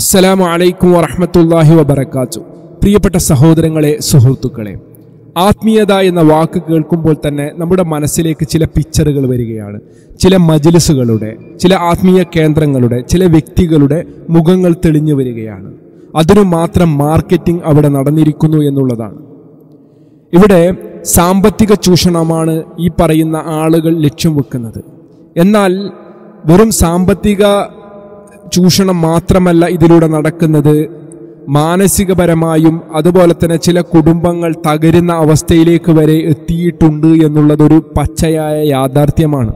അസ്സലാമു അലൈക്കും വറഹ്മത്തുള്ളാഹി വബറകാത്തു പ്രിയപ്പെട്ട സഹോദരങ്ങളെ സുഹൃത്തുക്കളെ ആത്മീയത എന്ന വാക്ക് കേൾക്കുമ്പോൾ തന്നെ നമ്മുടെ മനസ്സിലേക്ക് ചില പിക്ചറുകൾ വരികയാണ് ചില മജ്ലിസുകളുടെ ചില ആത്മീയ കേന്ദ്രങ്ങളുടെ ചില വ്യക്തികളുടെ മുഖങ്ങൾ തെളിഞ്ഞു വരികയാണ് അതിനു മാത്രം മാർക്കറ്റിംഗ് അവിടെ നടന്നിരിക്കുന്നു എന്നുള്ളതാണ് ഇവിടെ സാമ്പത്തിക ചൂഷണമാണ് ഈ പറയുന്ന ആളുകൾ ലക്ഷ്യം വെക്കുന്നത് എന്നാൽ വെറും സാമ്പത്തിക ചൂഷണം മാത്രമല്ല ഇതിലൂടെ നടക്കുന്നത് മാനസികപരമായും അതുപോലെ തന്നെ ചില കുടുംബങ്ങൾ തകരുന്ന അവസ്ഥയിലേക്ക് വരെ എത്തിയിട്ടുണ്ട് എന്നുള്ളതൊരു പച്ചയായ യാഥാർത്ഥ്യമാണ്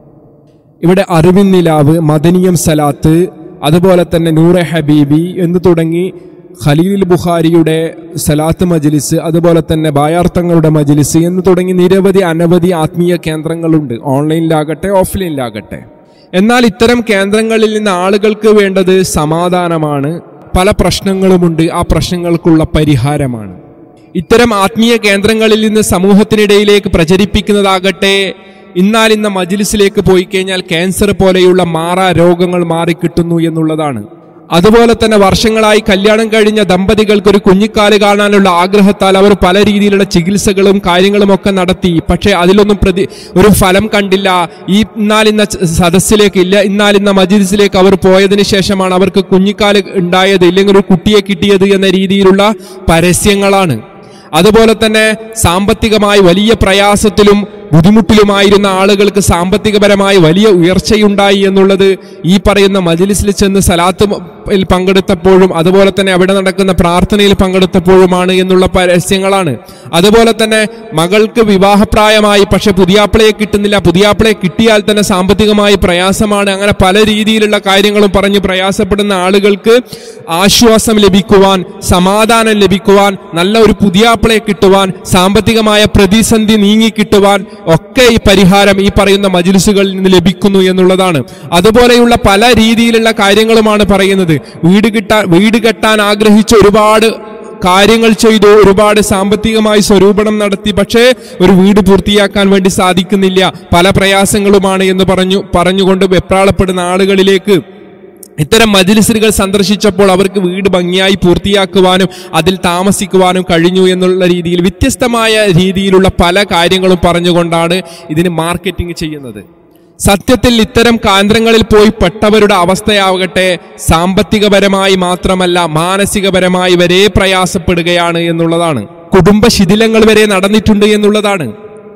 ഇവിടെ അറിവിൻ നിലാവ് മദനിയം സലാത്ത് അതുപോലെ തന്നെ നൂറെ ഹബീബി എന്ന് തുടങ്ങി ഖലീൽ ബുഖാരിയുടെ സലാത്ത് മജ്ലിസ് അതുപോലെ തന്നെ ബായാർത്ഥങ്ങളുടെ മജ്ലിസ് എന്ന് തുടങ്ങി നിരവധി അനവധി ആത്മീയ കേന്ദ്രങ്ങളുണ്ട് ഓൺലൈനിലാകട്ടെ ഓഫ്ലൈനിലാകട്ടെ എന്നാൽ ഇത്തരം കേന്ദ്രങ്ങളിൽ നിന്ന് ആളുകൾക്ക് വേണ്ടത് സമാധാനമാണ് പല പ്രശ്നങ്ങളുമുണ്ട് ആ പ്രശ്നങ്ങൾക്കുള്ള പരിഹാരമാണ് ഇത്തരം ആത്മീയ കേന്ദ്രങ്ങളിൽ നിന്ന് സമൂഹത്തിനിടയിലേക്ക് പ്രചരിപ്പിക്കുന്നതാകട്ടെ ഇന്നാൽ ഇന്ന മജിലിസിലേക്ക് പോയി കഴിഞ്ഞാൽ ക്യാൻസർ പോലെയുള്ള മാറാ രോഗങ്ങൾ മാറിക്കിട്ടുന്നു എന്നുള്ളതാണ് അതുപോലെ തന്നെ വർഷങ്ങളായി കല്യാണം കഴിഞ്ഞ ദമ്പതികൾക്ക് ഒരു കുഞ്ഞിക്കാല് കാണാനുള്ള ആഗ്രഹത്താൽ അവർ പല രീതിയിലുള്ള ചികിത്സകളും കാര്യങ്ങളും ഒക്കെ നടത്തി പക്ഷേ അതിലൊന്നും പ്രതി ഒരു ഫലം കണ്ടില്ല ഈ ഇന്നാലിന്ന സദസ്സിലേക്ക് ഇല്ല ഇന്നാലിന്ന മജിലിസിലേക്ക് അവർ പോയതിന് ശേഷമാണ് അവർക്ക് കുഞ്ഞിക്കാല് ഉണ്ടായത് ഇല്ലെങ്കിൽ ഒരു കുട്ടിയെ കിട്ടിയത് എന്ന രീതിയിലുള്ള പരസ്യങ്ങളാണ് അതുപോലെ തന്നെ സാമ്പത്തികമായി വലിയ പ്രയാസത്തിലും ബുദ്ധിമുട്ടിലുമായിരുന്ന ആളുകൾക്ക് സാമ്പത്തികപരമായി വലിയ ഉയർച്ചയുണ്ടായി എന്നുള്ളത് ഈ പറയുന്ന മജിലിസിൽ ചെന്ന് സലാത്ത് ൽ പങ്കെടുത്തപ്പോഴും അതുപോലെ തന്നെ അവിടെ നടക്കുന്ന പ്രാർത്ഥനയിൽ പങ്കെടുത്തപ്പോഴുമാണ് എന്നുള്ള പരസ്യങ്ങളാണ് അതുപോലെ തന്നെ മകൾക്ക് വിവാഹപ്രായമായി പക്ഷെ പുതിയാപ്പിളയെ കിട്ടുന്നില്ല പുതിയാപ്പിളയെ കിട്ടിയാൽ തന്നെ സാമ്പത്തികമായി പ്രയാസമാണ് അങ്ങനെ പല രീതിയിലുള്ള കാര്യങ്ങളും പറഞ്ഞ് പ്രയാസപ്പെടുന്ന ആളുകൾക്ക് ആശ്വാസം ലഭിക്കുവാൻ സമാധാനം ലഭിക്കുവാൻ നല്ല ഒരു പുതിയാപ്പിളയെ കിട്ടുവാൻ സാമ്പത്തികമായ പ്രതിസന്ധി നീങ്ങിക്കിട്ടുവാൻ ഒക്കെ ഈ പരിഹാരം ഈ പറയുന്ന മജിലിസുകളിൽ നിന്ന് ലഭിക്കുന്നു എന്നുള്ളതാണ് അതുപോലെയുള്ള പല രീതിയിലുള്ള കാര്യങ്ങളുമാണ് പറയുന്നത് വീട് കിട്ടാൻ വീട് കെട്ടാൻ ആഗ്രഹിച്ച ഒരുപാട് കാര്യങ്ങൾ ചെയ്തു ഒരുപാട് സാമ്പത്തികമായി സ്വരൂപണം നടത്തി പക്ഷേ ഒരു വീട് പൂർത്തിയാക്കാൻ വേണ്ടി സാധിക്കുന്നില്ല പല പ്രയാസങ്ങളുമാണ് എന്ന് പറഞ്ഞു പറഞ്ഞുകൊണ്ട് വെപ്രാളപ്പെടുന്ന ആളുകളിലേക്ക് ഇത്തരം മജിലിസുകൾ സന്ദർശിച്ചപ്പോൾ അവർക്ക് വീട് ഭംഗിയായി പൂർത്തിയാക്കുവാനും അതിൽ താമസിക്കുവാനും കഴിഞ്ഞു എന്നുള്ള രീതിയിൽ വ്യത്യസ്തമായ രീതിയിലുള്ള പല കാര്യങ്ങളും പറഞ്ഞുകൊണ്ടാണ് ഇതിന് മാർക്കറ്റിംഗ് ചെയ്യുന്നത് സത്യത്തിൽ ഇത്തരം കേന്ദ്രങ്ങളിൽ പോയി പെട്ടവരുടെ അവസ്ഥയാവട്ടെ സാമ്പത്തികപരമായി മാത്രമല്ല മാനസികപരമായി വരെ പ്രയാസപ്പെടുകയാണ് എന്നുള്ളതാണ് കുടുംബ ശിഥിലങ്ങൾ വരെ നടന്നിട്ടുണ്ട് എന്നുള്ളതാണ്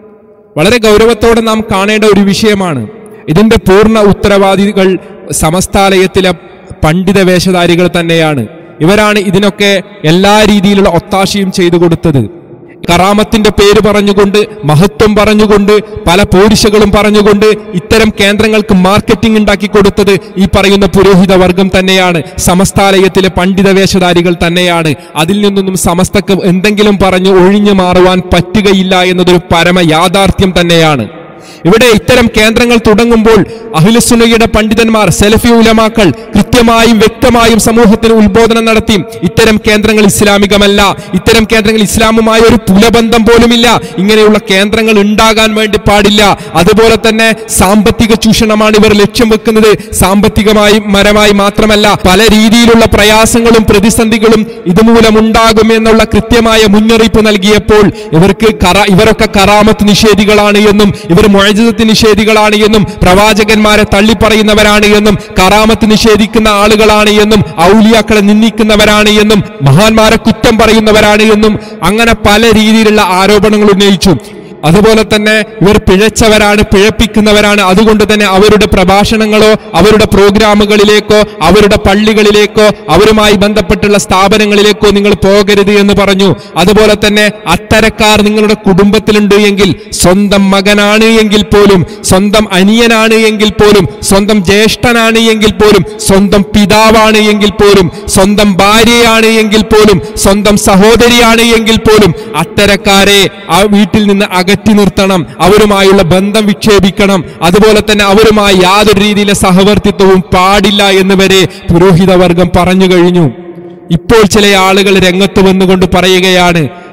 വളരെ ഗൗരവത്തോടെ നാം കാണേണ്ട ഒരു വിഷയമാണ് ഇതിന്റെ പൂർണ്ണ ഉത്തരവാദികൾ സമസ്താലയത്തിലെ പണ്ഡിത വേഷധാരികൾ തന്നെയാണ് ഇവരാണ് ഇതിനൊക്കെ എല്ലാ രീതിയിലുള്ള ഒത്താശയും ചെയ്തു കൊടുത്തത് കറാമത്തിന്റെ പേര് പറഞ്ഞുകൊണ്ട് മഹത്വം പറഞ്ഞുകൊണ്ട് പല പോരിശകളും പറഞ്ഞുകൊണ്ട് ഇത്തരം കേന്ദ്രങ്ങൾക്ക് മാർക്കറ്റിംഗ് ഉണ്ടാക്കി കൊടുത്തത് ഈ പറയുന്ന പുരോഹിത വർഗം തന്നെയാണ് സമസ്താലയത്തിലെ പണ്ഡിത വേഷധാരികൾ തന്നെയാണ് അതിൽ നിന്നൊന്നും സമസ്തക്ക് എന്തെങ്കിലും പറഞ്ഞു ഒഴിഞ്ഞു മാറുവാൻ പറ്റുകയില്ല എന്നതൊരു പരമ യാഥാർത്ഥ്യം തന്നെയാണ് ഇവിടെ ഇത്തരം കേന്ദ്രങ്ങൾ തുടങ്ങുമ്പോൾ അഖിലസുനയുടെ പണ്ഡിതന്മാർ സെലഫി ഉലമാക്കൾ കൃത്യമായും വ്യക്തമായും സമൂഹത്തിന് ഉത്ബോധനം നടത്തി ഇത്തരം കേന്ദ്രങ്ങൾ ഇസ്ലാമികമല്ല ഇത്തരം കേന്ദ്രങ്ങൾ ഇസ്ലാമുമായ ഒരു പുലബന്ധം പോലുമില്ല ഇങ്ങനെയുള്ള കേന്ദ്രങ്ങൾ ഉണ്ടാകാൻ വേണ്ടി പാടില്ല അതുപോലെ തന്നെ സാമ്പത്തിക ചൂഷണമാണ് ഇവർ ലക്ഷ്യം വെക്കുന്നത് സാമ്പത്തികമായി മരമായി മാത്രമല്ല പല രീതിയിലുള്ള പ്രയാസങ്ങളും പ്രതിസന്ധികളും ഇതുമൂലം ഉണ്ടാകും എന്നുള്ള കൃത്യമായ മുന്നറിയിപ്പ് നൽകിയപ്പോൾ ഇവർക്ക് കറ ഇവരൊക്കെ കറാമത്ത് നിഷേധികളാണ് എന്നും ഇവർ മൊഴജിതത്ത് നിഷേധികളാണ് എന്നും പ്രവാചകന്മാരെ തള്ളിപ്പറയുന്നവരാണ് എന്നും കറാമത്ത് നിഷേധിക്കുന്ന ആളുകളാണ് എന്നും ഔലിയാക്കളെ നിന്ദിക്കുന്നവരാണ് എന്നും മഹാന്മാരെ കുറ്റം പറയുന്നവരാണ് എന്നും അങ്ങനെ പല രീതിയിലുള്ള ആരോപണങ്ങൾ ഉന്നയിച്ചു അതുപോലെ തന്നെ ഇവർ പിഴച്ചവരാണ് പിഴപ്പിക്കുന്നവരാണ് അതുകൊണ്ട് തന്നെ അവരുടെ പ്രഭാഷണങ്ങളോ അവരുടെ പ്രോഗ്രാമുകളിലേക്കോ അവരുടെ പള്ളികളിലേക്കോ അവരുമായി ബന്ധപ്പെട്ടുള്ള സ്ഥാപനങ്ങളിലേക്കോ നിങ്ങൾ പോകരുത് എന്ന് പറഞ്ഞു അതുപോലെ തന്നെ അത്തരക്കാർ നിങ്ങളുടെ കുടുംബത്തിലുണ്ട് എങ്കിൽ സ്വന്തം മകനാണ് എങ്കിൽ പോലും സ്വന്തം അനിയനാണ് എങ്കിൽ പോലും സ്വന്തം ജ്യേഷ്ഠനാണ് എങ്കിൽ പോലും സ്വന്തം പിതാവാണ് എങ്കിൽ പോലും സ്വന്തം ഭാര്യയാണ് എങ്കിൽ പോലും സ്വന്തം സഹോദരിയാണ് എങ്കിൽ പോലും അത്തരക്കാരെ ആ വീട്ടിൽ നിന്ന് അകറ്റി നിർത്തണം അവരുമായുള്ള ബന്ധം വിക്ഷേപിക്കണം അതുപോലെ തന്നെ അവരുമായി യാതൊരു രീതിയിലെ സഹവർത്തിത്വവും പാടില്ല എന്ന് വരെ പുരോഹിതവർഗം പറഞ്ഞു കഴിഞ്ഞു ഇപ്പോൾ ചില ആളുകൾ രംഗത്ത് വന്നുകൊണ്ട് പറയുകയാണ്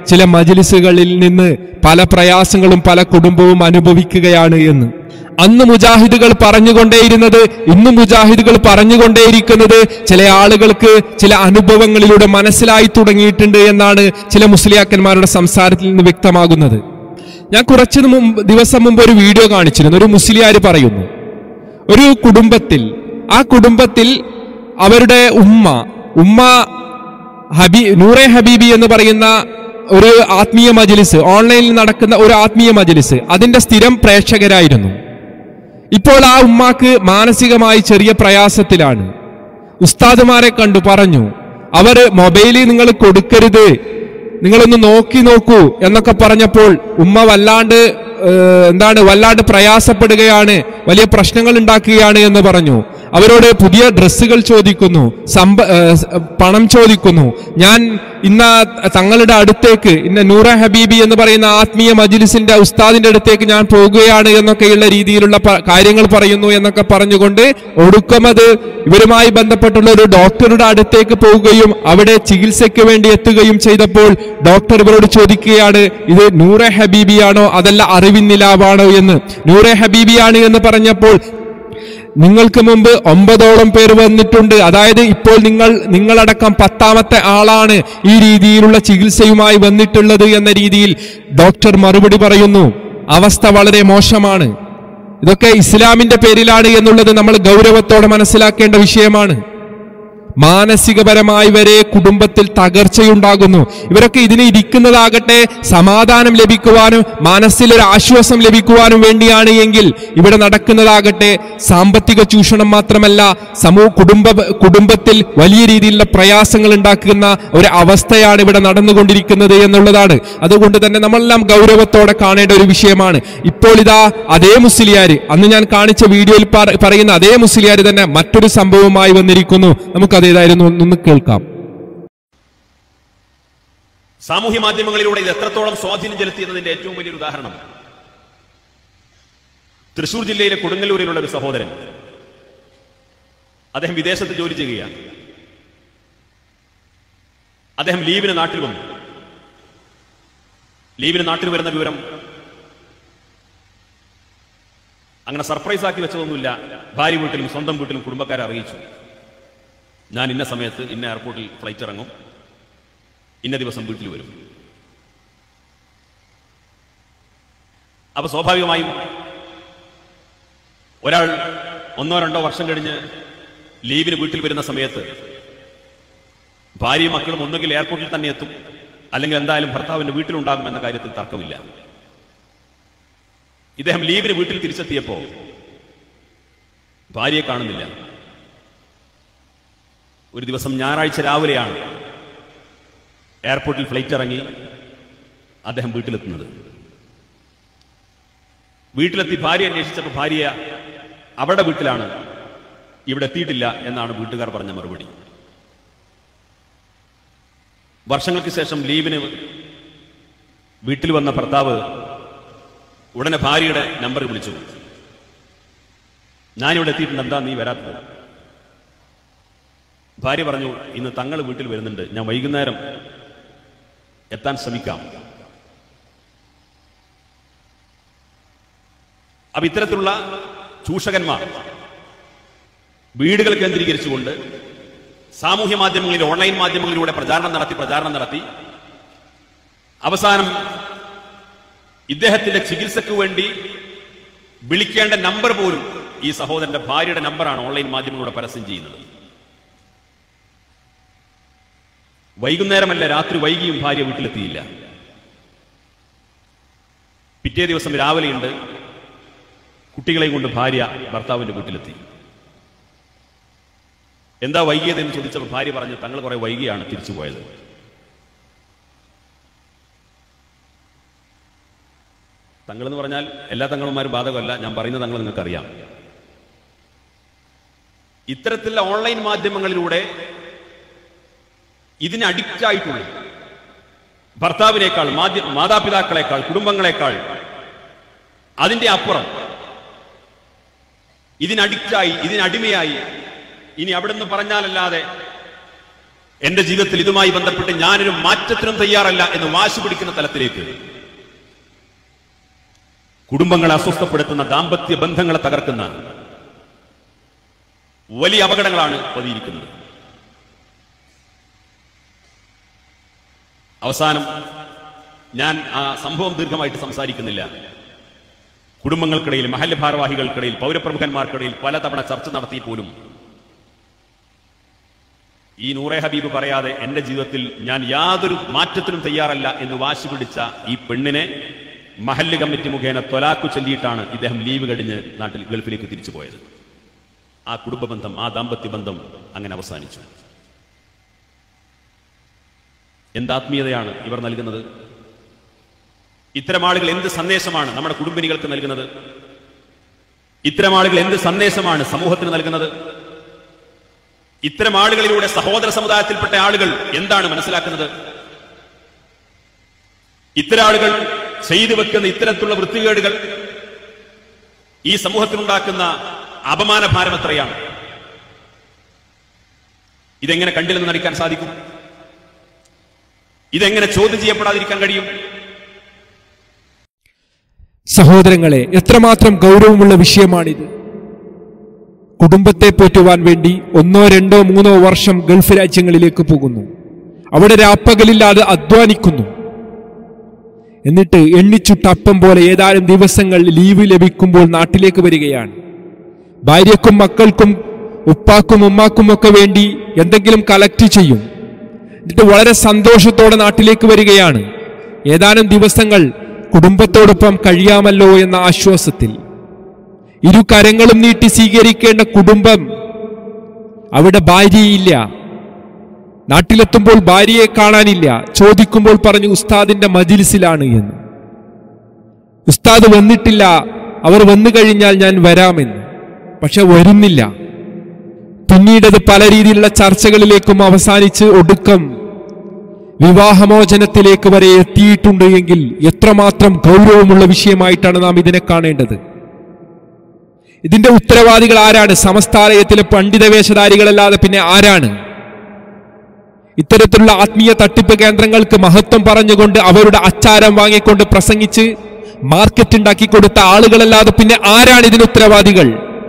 ചില മജിലിസുകളിൽ നിന്ന് പല പ്രയാസങ്ങളും പല കുടുംബവും അനുഭവിക്കുകയാണ് എന്ന് അന്ന് മുജാഹിദുകൾ പറഞ്ഞുകൊണ്ടേയിരുന്നത് ഇന്ന് മുജാഹിദുകൾ പറഞ്ഞുകൊണ്ടേയിരിക്കുന്നത് ചില ആളുകൾക്ക് ചില അനുഭവങ്ങളിലൂടെ മനസ്സിലായി തുടങ്ങിയിട്ടുണ്ട് എന്നാണ് ചില മുസ്ലിയാക്കന്മാരുടെ സംസാരത്തിൽ നിന്ന് വ്യക്തമാകുന്നത് ഞാൻ കുറച്ച് മുമ്പ് ദിവസം മുമ്പ് ഒരു വീഡിയോ കാണിച്ചിരുന്നു ഒരു മുസ്ലിയാർ പറയുന്നു ഒരു കുടുംബത്തിൽ ആ കുടുംബത്തിൽ അവരുടെ ഉമ്മ ഉമ്മ ഹബീ നൂറെ ഹബീബി എന്ന് പറയുന്ന ഒരു ആത്മീയ മജ്ലിസ് ഓൺലൈനിൽ നടക്കുന്ന ഒരു ആത്മീയ മജ്ലിസ് അതിന്റെ സ്ഥിരം പ്രേക്ഷകരായിരുന്നു ഇപ്പോൾ ആ ഉമ്മാക്ക് മാനസികമായി ചെറിയ പ്രയാസത്തിലാണ് ഉസ്താദുമാരെ കണ്ടു പറഞ്ഞു അവർ മൊബൈലിൽ നിങ്ങൾ കൊടുക്കരുത് നിങ്ങളൊന്ന് നോക്കി നോക്കൂ എന്നൊക്കെ പറഞ്ഞപ്പോൾ ഉമ്മ വല്ലാണ്ട് ഏഹ്, എന്താണ് വല്ലാണ്ട് പ്രയാസപ്പെടുകയാണ് വലിയ പ്രശ്നങ്ങൾ ഉണ്ടാക്കുകയാണ് എന്ന് പറഞ്ഞു അവരോട് പുതിയ ഡ്രസ്സുകൾ ചോദിക്കുന്നു സമ്പ ഏഹ്, സ്- പണം ചോദിക്കുന്നു ഞാൻ ഇന്ന തങ്ങളുടെ അടുത്തേക്ക് ഇന്ന നൂറ ഹബീബി എന്ന് പറയുന്ന ആത്മീയ മജിലിസിന്റെ ഉസ്താദിന്റെ അടുത്തേക്ക് ഞാൻ പോകുകയാണ് എന്നൊക്കെയുള്ള രീതിയിലുള്ള പ- കാര്യങ്ങൾ പറയുന്നു എന്നൊക്കെ പറഞ്ഞുകൊണ്ട് ഒടുക്കമത് ഇവരുമായി ബന്ധപ്പെട്ടുള്ള ഒരു ഡോക്ടറുടെ അടുത്തേക്ക് പോവുകയും അവിടെ ചികിത്സയ്ക്ക് വേണ്ടി എത്തുകയും ചെയ്തപ്പോൾ ഡോക്ടർ ഇവരോട് ചോദിക്കുകയാണ് ഇത് നൂറെ ഹബീബിയാണോ അതല്ല അറിവിൻ നിലാവാണോ എന്ന് നൂറെ ഹബീബിയാണ് എന്ന് പറഞ്ഞപ്പോൾ നിങ്ങൾക്ക് മുമ്പ് ഒമ്പതോളം പേർ വന്നിട്ടുണ്ട് അതായത് ഇപ്പോൾ നിങ്ങൾ നിങ്ങളടക്കം പത്താമത്തെ ആളാണ് ഈ രീതിയിലുള്ള ചികിത്സയുമായി വന്നിട്ടുള്ളത് എന്ന രീതിയിൽ ഡോക്ടർ മറുപടി പറയുന്നു അവസ്ഥ വളരെ മോശമാണ് ഇതൊക്കെ ഇസ്ലാമിന്റെ പേരിലാണ് എന്നുള്ളത് നമ്മൾ ഗൗരവത്തോടെ മനസ്സിലാക്കേണ്ട വിഷയമാണ് മാനസികപരമായി വരെ കുടുംബത്തിൽ തകർച്ചയുണ്ടാകുന്നു ഇവരൊക്കെ ഇതിന് ഇരിക്കുന്നതാകട്ടെ സമാധാനം ലഭിക്കുവാനും മനസ്സിലൊരു ആശ്വാസം ലഭിക്കുവാനും വേണ്ടിയാണ് എങ്കിൽ ഇവിടെ നടക്കുന്നതാകട്ടെ സാമ്പത്തിക ചൂഷണം മാത്രമല്ല സമൂഹ കുടുംബ കുടുംബത്തിൽ വലിയ രീതിയിലുള്ള പ്രയാസങ്ങൾ ഉണ്ടാക്കുന്ന ഒരു അവസ്ഥയാണ് ഇവിടെ നടന്നുകൊണ്ടിരിക്കുന്നത് എന്നുള്ളതാണ് അതുകൊണ്ട് തന്നെ നമ്മളെല്ലാം ഗൗരവത്തോടെ കാണേണ്ട ഒരു വിഷയമാണ് ഇപ്പോൾ ഇതാ അതേ മുസ്ലിയാര് അന്ന് ഞാൻ കാണിച്ച വീഡിയോയിൽ പറ- പറയുന്ന അതേ മുസ്ലിയാര് തന്നെ മറ്റൊരു സംഭവവുമായി വന്നിരിക്കുന്നു നമുക്കതേതായിരുന്നു ഒന്ന് കേൾക്കാം സാമൂഹ്യ മാധ്യമങ്ങളിലൂടെ ഇത് എത്രത്തോളം സ്വാധീനം ചെലുത്തി എന്നതിന്റെ ഏറ്റവും വലിയൊരു ഉദാഹരണം തൃശൂർ ജില്ലയിലെ കൊടുങ്ങല്ലൂരിലുള്ള ഒരു സഹോദരൻ അദ്ദേഹം വിദേശത്ത് ജോലി ചെയ്യുകയാണ് അദ്ദേഹം ലീവിന് നാട്ടിൽ വന്നു ലീവിന് നാട്ടിൽ വരുന്ന വിവരം അങ്ങനെ സർപ്രൈസ് ആക്കി വെച്ചതൊന്നുമില്ല ഭാര്യ വീട്ടിലും സ്വന്തം വീട്ടിലും കുടുംബക്കാരെ അറിയിച്ചു ഞാൻ ഇന്ന സമയത്ത് ഇന്ന എയർപോർട്ടിൽ ഫ്ലൈറ്റ് ഇറങ്ങും ഇന്ന ദിവസം വീട്ടിൽ വരും അപ്പൊ സ്വാഭാവികമായും ഒരാൾ ഒന്നോ രണ്ടോ വർഷം കഴിഞ്ഞ് ലീവിന് വീട്ടിൽ വരുന്ന സമയത്ത് ഭാര്യയും മക്കളും ഒന്നുകിൽ എയർപോർട്ടിൽ തന്നെ എത്തും അല്ലെങ്കിൽ എന്തായാലും ഭർത്താവിന്റെ വീട്ടിലുണ്ടാകും എന്ന കാര്യത്തിൽ തർക്കമില്ല ഇദ്ദേഹം ലീവിന് വീട്ടിൽ തിരിച്ചെത്തിയപ്പോ ഭാര്യയെ കാണുന്നില്ല ഒരു ദിവസം ഞായറാഴ്ച രാവിലെയാണ് എയർപോർട്ടിൽ ഫ്ലൈറ്റ് ഇറങ്ങി അദ്ദേഹം വീട്ടിലെത്തുന്നത് വീട്ടിലെത്തി ഭാര്യ അന്വേഷിച്ചപ്പോൾ ഭാര്യ അവരുടെ വീട്ടിലാണ് ഇവിടെ എത്തിയിട്ടില്ല എന്നാണ് വീട്ടുകാർ പറഞ്ഞ മറുപടി വർഷങ്ങൾക്ക് ശേഷം ലീവിന് വീട്ടിൽ വന്ന ഭർത്താവ് ഉടനെ ഭാര്യയുടെ നമ്പർ വിളിച്ചു ഞാനിവിടെ എത്തിയിട്ടുണ്ട് എന്താ നീ വരാത്തത് ഭാര്യ പറഞ്ഞു ഇന്ന് തങ്ങൾ വീട്ടിൽ വരുന്നുണ്ട് ഞാൻ വൈകുന്നേരം എത്താൻ ശ്രമിക്കാം അപ്പൊ ഇത്തരത്തിലുള്ള ചൂഷകന്മാർ വീടുകൾ കേന്ദ്രീകരിച്ചുകൊണ്ട് സാമൂഹ്യ മാധ്യമങ്ങളിൽ ഓൺലൈൻ മാധ്യമങ്ങളിലൂടെ പ്രചാരണം നടത്തി പ്രചാരണം നടത്തി അവസാനം ഇദ്ദേഹത്തിന്റെ ചികിത്സയ്ക്ക് വേണ്ടി വിളിക്കേണ്ട നമ്പർ പോലും ഈ സഹോദരന്റെ ഭാര്യയുടെ നമ്പറാണ് ഓൺലൈൻ മാധ്യമങ്ങളിലൂടെ പരസ്യം ചെയ്യുന്നത് വൈകുന്നേരമല്ല രാത്രി വൈകിയും ഭാര്യ വീട്ടിലെത്തിയില്ല പിറ്റേ ദിവസം രാവിലെയുണ്ട് കുട്ടികളെയും കൊണ്ട് ഭാര്യ ഭർത്താവിന്റെ വീട്ടിലെത്തി എന്താ വൈകിയതെന്ന് ചോദിച്ചപ്പോൾ ഭാര്യ പറഞ്ഞു തങ്ങൾ കുറെ വൈകിയാണ് തിരിച്ചു പോയത് തങ്ങൾ എന്ന് പറഞ്ഞാൽ എല്ലാ തങ്ങളുമാരും ബാധകമല്ല ഞാൻ പറയുന്ന തങ്ങൾ നിങ്ങൾക്കറിയാം ഇത്തരത്തിലുള്ള ഓൺലൈൻ മാധ്യമങ്ങളിലൂടെ ഇതിന് അഡിക്റ്റ് ആയിട്ടുള്ള ഭർത്താവിനേക്കാൾ മാധ്യ മാതാപിതാക്കളെക്കാൾ കുടുംബങ്ങളെക്കാൾ അതിന്റെ അപ്പുറം ഇതിന് അഡിക്റ്റായി ഇതിന് അടിമയായി ഇനി അവിടെ നിന്ന് പറഞ്ഞാലല്ലാതെ എന്റെ ജീവിതത്തിൽ ഇതുമായി ബന്ധപ്പെട്ട് ഞാനൊരു മാറ്റത്തിനും തയ്യാറല്ല എന്ന് വാശി പിടിക്കുന്ന തലത്തിലേക്ക് കുടുംബങ്ങളെ അസ്വസ്ഥപ്പെടുത്തുന്ന ദാമ്പത്യ ബന്ധങ്ങളെ തകർക്കുന്ന വലിയ അപകടങ്ങളാണ് പതിയിരിക്കുന്നത് അവസാനം ഞാൻ ആ സംഭവം ദീർഘമായിട്ട് സംസാരിക്കുന്നില്ല കുടുംബങ്ങൾക്കിടയിൽ മഹല്ല് ഭാരവാഹികൾക്കിടയിൽ പൗരപ്രമുഖന്മാർക്കിടയിൽ പലതവണ ചർച്ച നടത്തി പോലും ഈ നൂറെ ഹബീബ് പറയാതെ എന്റെ ജീവിതത്തിൽ ഞാൻ യാതൊരു മാറ്റത്തിനും തയ്യാറല്ല എന്ന് വാശി പിടിച്ച ഈ പെണ്ണിനെ മഹല്ല് കമ്മിറ്റി മുഖേന തൊലാക്കു ചൊല്ലിയിട്ടാണ് ഇദ്ദേഹം ലീവ് കഴിഞ്ഞ് നാട്ടിൽ ഗൾഫിലേക്ക് തിരിച്ചു പോയത് ആ കുടുംബ ബന്ധം ആ ദാമ്പത്യ ബന്ധം അങ്ങനെ അവസാനിച്ചു എന്താത്മീയതയാണ് ഇവർ നൽകുന്നത് ഇത്തരം ആളുകൾ എന്ത് സന്ദേശമാണ് നമ്മുടെ കുടുംബിനികൾക്ക് നൽകുന്നത് ഇത്തരം ആളുകൾ എന്ത് സന്ദേശമാണ് സമൂഹത്തിന് നൽകുന്നത് ഇത്തരം ആളുകളിലൂടെ സഹോദര സമുദായത്തിൽപ്പെട്ട ആളുകൾ എന്താണ് മനസ്സിലാക്കുന്നത് ഇത്തരം ആളുകൾ ചെയ്തു വെക്കുന്ന ഇത്തരത്തിലുള്ള വൃത്തികേടുകൾ ഈ സമൂഹത്തിനുണ്ടാക്കുന്ന അപമാന ഭാരം എത്രയാണ് ഇതെങ്ങനെ കണ്ടില്ലെന്ന് നടിക്കാൻ സാധിക്കും ഇതെങ്ങനെ ചോദ്യം ചെയ്യപ്പെടാതിരിക്കാൻ കഴിയും സഹോദരങ്ങളെ എത്രമാത്രം ഗൗരവമുള്ള വിഷയമാണിത് കുടുംബത്തെ പോറ്റുവാൻ വേണ്ടി ഒന്നോ രണ്ടോ മൂന്നോ വർഷം ഗൾഫ് രാജ്യങ്ങളിലേക്ക് പോകുന്നു അവിടെ രാപ്പകലില്ലാതെ അധ്വാനിക്കുന്നു എന്നിട്ട് എണ്ണിച്ചുട്ടപ്പം പോലെ ഏതാനും ദിവസങ്ങൾ ലീവ് ലഭിക്കുമ്പോൾ നാട്ടിലേക്ക് വരികയാണ് ഭാര്യക്കും മക്കൾക്കും ഉപ്പാക്കും ഉമ്മാക്കും ഒക്കെ വേണ്ടി എന്തെങ്കിലും കളക്ട് ചെയ്യും എന്നിട്ട് വളരെ സന്തോഷത്തോടെ നാട്ടിലേക്ക് വരികയാണ് ഏതാനും ദിവസങ്ങൾ കുടുംബത്തോടൊപ്പം കഴിയാമല്ലോ എന്ന ആശ്വാസത്തിൽ ഇരു കരങ്ങളും നീട്ടി സ്വീകരിക്കേണ്ട കുടുംബം അവിടെ ഭാര്യയില്ല നാട്ടിലെത്തുമ്പോൾ ഭാര്യയെ കാണാനില്ല ചോദിക്കുമ്പോൾ പറഞ്ഞു ഉസ്താദിന്റെ മജിലിസിലാണ് എന്ന് ഉസ്താദ് വന്നിട്ടില്ല അവർ വന്നു കഴിഞ്ഞാൽ ഞാൻ വരാമെന്ന് പക്ഷെ വരുന്നില്ല പിന്നീടത് പല രീതിയിലുള്ള ചർച്ചകളിലേക്കും അവസാനിച്ച് ഒടുക്കം വിവാഹമോചനത്തിലേക്ക് വരെ എത്തിയിട്ടുണ്ട് എങ്കിൽ എത്രമാത്രം ഗൗരവമുള്ള വിഷയമായിട്ടാണ് നാം ഇതിനെ കാണേണ്ടത് ഇതിന്റെ ഉത്തരവാദികൾ ആരാണ് സമസ്താലയത്തിലെ പണ്ഡിത വേഷധാരികളല്ലാതെ പിന്നെ ആരാണ് ഇത്തരത്തിലുള്ള ആത്മീയ തട്ടിപ്പ് കേന്ദ്രങ്ങൾക്ക് മഹത്വം പറഞ്ഞുകൊണ്ട് അവരുടെ അച്ചാരം വാങ്ങിക്കൊണ്ട് പ്രസംഗിച്ച് മാർക്കറ്റ് ഉണ്ടാക്കി കൊടുത്ത ആളുകളല്ലാതെ പിന്നെ ആരാണ് ഇതിന് ഉത്തരവാദികൾ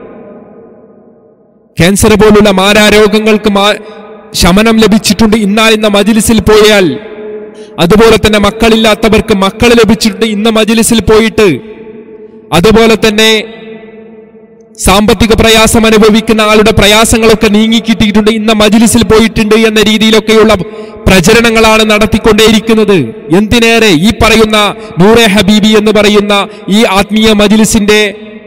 ക്യാൻസർ പോലുള്ള മാരാരോഗങ്ങൾക്ക് മാ- ശമനം ലഭിച്ചിട്ടുണ്ട് ഇന്നാൽ ഇന്ന മജിലിസിൽ പോയാൽ അതുപോലെ തന്നെ മക്കളില്ലാത്തവർക്ക് മക്കൾ ലഭിച്ചിട്ടുണ്ട് ഇന്ന മജിലിസിൽ പോയിട്ട് അതുപോലെ തന്നെ സാമ്പത്തിക പ്രയാസം അനുഭവിക്കുന്ന ആളുടെ പ്രയാസങ്ങളൊക്കെ നീങ്ങിക്കിട്ടിയിട്ടുണ്ട് ഇന്ന മജിലിസിൽ പോയിട്ടുണ്ട് എന്ന രീതിയിലൊക്കെയുള്ള പ്രചരണങ്ങളാണ് നടത്തിക്കൊണ്ടേയിരിക്കുന്നത് എന്തിനേറെ ഈ പറയുന്ന നൂറെ ഹബീബി എന്ന് പറയുന്ന ഈ ആത്മീയ മജിലിസിന്റെ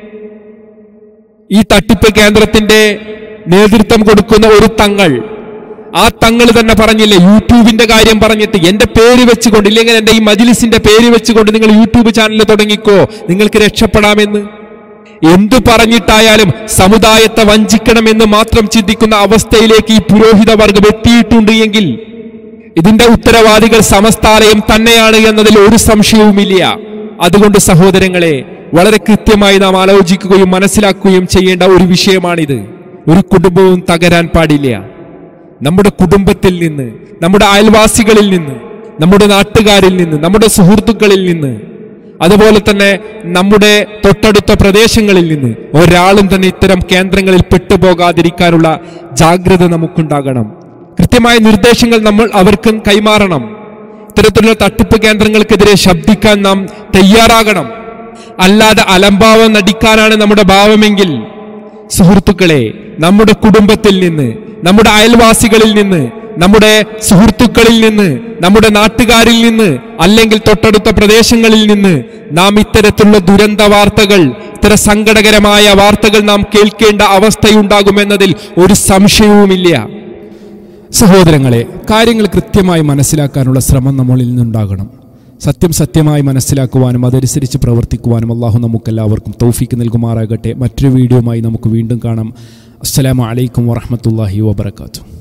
ഈ തട്ടിപ്പ് കേന്ദ്രത്തിന്റെ നേതൃത്വം കൊടുക്കുന്ന ഒരു തങ്ങൾ ആ തങ്ങൾ തന്നെ പറഞ്ഞില്ലേ യൂട്യൂബിന്റെ കാര്യം പറഞ്ഞിട്ട് എന്റെ പേര് വെച്ചുകൊണ്ട് ഇല്ലെങ്കിൽ എന്റെ ഈ മജിലിസിന്റെ പേര് വെച്ചുകൊണ്ട് നിങ്ങൾ യൂട്യൂബ് ചാനൽ തുടങ്ങിക്കോ നിങ്ങൾക്ക് രക്ഷപ്പെടാമെന്ന് എന്തു പറഞ്ഞിട്ടായാലും സമുദായത്തെ വഞ്ചിക്കണമെന്ന് മാത്രം ചിന്തിക്കുന്ന അവസ്ഥയിലേക്ക് ഈ പുരോഹിത വർഗം എത്തിയിട്ടുണ്ട് എങ്കിൽ ഇതിന്റെ ഉത്തരവാദികൾ സമസ്താലയം തന്നെയാണ് എന്നതിൽ ഒരു സംശയവുമില്ല അതുകൊണ്ട് സഹോദരങ്ങളെ വളരെ കൃത്യമായി നാം ആലോചിക്കുകയും മനസ്സിലാക്കുകയും ചെയ്യേണ്ട ഒരു വിഷയമാണിത് ഒരു കുടുംബവും തകരാൻ പാടില്ല നമ്മുടെ കുടുംബത്തിൽ നിന്ന് നമ്മുടെ അയൽവാസികളിൽ നിന്ന് നമ്മുടെ നാട്ടുകാരിൽ നിന്ന് നമ്മുടെ സുഹൃത്തുക്കളിൽ നിന്ന് അതുപോലെ തന്നെ നമ്മുടെ തൊട്ടടുത്ത പ്രദേശങ്ങളിൽ നിന്ന് ഒരാളും തന്നെ ഇത്തരം കേന്ദ്രങ്ങളിൽ പെട്ടുപോകാതിരിക്കാനുള്ള ജാഗ്രത നമുക്കുണ്ടാകണം കൃത്യമായ നിർദ്ദേശങ്ങൾ നമ്മൾ അവർക്ക് കൈമാറണം ഇത്തരത്തിലുള്ള തട്ടിപ്പ് കേന്ദ്രങ്ങൾക്കെതിരെ ശബ്ദിക്കാൻ നാം തയ്യാറാകണം അല്ലാതെ അലംഭാവം നടിക്കാനാണ് നമ്മുടെ ഭാവമെങ്കിൽ സുഹൃത്തുക്കളെ നമ്മുടെ കുടുംബത്തിൽ നിന്ന് നമ്മുടെ അയൽവാസികളിൽ നിന്ന് നമ്മുടെ സുഹൃത്തുക്കളിൽ നിന്ന് നമ്മുടെ നാട്ടുകാരിൽ നിന്ന് അല്ലെങ്കിൽ തൊട്ടടുത്ത പ്രദേശങ്ങളിൽ നിന്ന് നാം ഇത്തരത്തിലുള്ള ദുരന്ത വാർത്തകൾ ഇത്തരം സങ്കടകരമായ വാർത്തകൾ നാം കേൾക്കേണ്ട അവസ്ഥയുണ്ടാകുമെന്നതിൽ ഒരു സംശയവുമില്ല സഹോദരങ്ങളെ കാര്യങ്ങൾ കൃത്യമായി മനസ്സിലാക്കാനുള്ള ശ്രമം നമ്മളിൽ നിന്നുണ്ടാകണം സത്യം സത്യമായി മനസ്സിലാക്കുവാനും അതനുസരിച്ച് പ്രവർത്തിക്കുവാനും അള്ളാഹു നമുക്കെല്ലാവർക്കും തൗഫീക്ക് നൽകുമാറാകട്ടെ മറ്റൊരു വീഡിയോയുമായി നമുക്ക് വീണ്ടും കാണാം അസ്സലാമു അലൈക്കും വറഹമത്തല്ലാഹി വബർക്കാത്തു